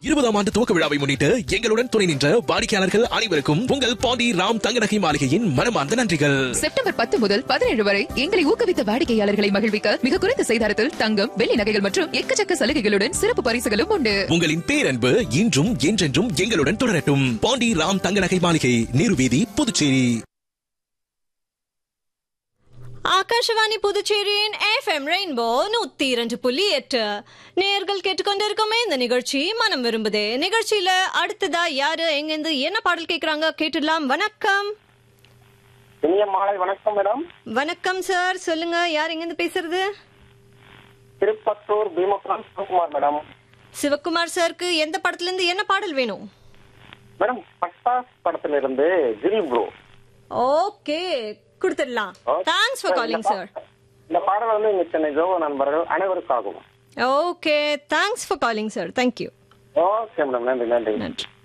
இருபதாம் ஆண்டு துவக்க விழாவை முன்னிட்டு எங்களுடன் துணை நின்ற வாடிக்கையாளர்கள் அனைவருக்கும் உங்கள் பாண்டி ராம் தங்கநகை மாளிகையின் மனமார்ந்த நன்றிகள் செப்டம்பர் பத்து முதல் பதினேழு வரை எங்களை ஊக்குவித்த வாடிக்கையாளர்களை மகிழ்விக்க மிக குறைந்த செய்தாரத்தில் தங்கம் வெள்ளி நகைகள் மற்றும் எக்கச்சக்க சலுகைகளுடன் சிறப்பு பரிசுகளும் உண்டு உங்களின் பேரன்பு இன்றும் என்றென்றும் எங்களுடன் தொடரட்டும் பாண்டி ராம் தங்கநகை மாளிகை நீருவீதி புதுச்சேரி ஆகாஷவாணி புதுச்சேரியின் எஃப்எம் ரெயின்போ நூத்தி இரண்டு புள்ளி எட்டு நேர்கள் கேட்டுக்கொண்டிருக்கோமே இந்த நிகழ்ச்சி மனம் விரும்புதே நிகழ்ச்சியில அடுத்ததா யாரு எங்கிருந்து என்ன பாடல் கேக்குறாங்க கேட்டுடலாம் வணக்கம் இனிய மாலை வணக்கம் மேடம் வணக்கம் சார் சொல்லுங்க யார் எங்கிருந்து பேசுறது திருப்பத்தூர் பீமபுரம் சிவகுமார் மேடம் சிவகுமார் சாருக்கு எந்த படத்துல இருந்து என்ன பாடல் வேணும் மேடம் பட்டாஸ் படத்துல இருந்து ஜில் ப்ரோ ஓகே கொடுத்துடலாம் தேங்க்ஸ் ஃபார் காலிங் சார் இந்த பாடல் வந்து எங்க சென்னை ஜோகோ நண்பர்கள் அனைவருக்காகும் okay thanks for calling sir thank you okay madam நன்றி நன்றி நன்றி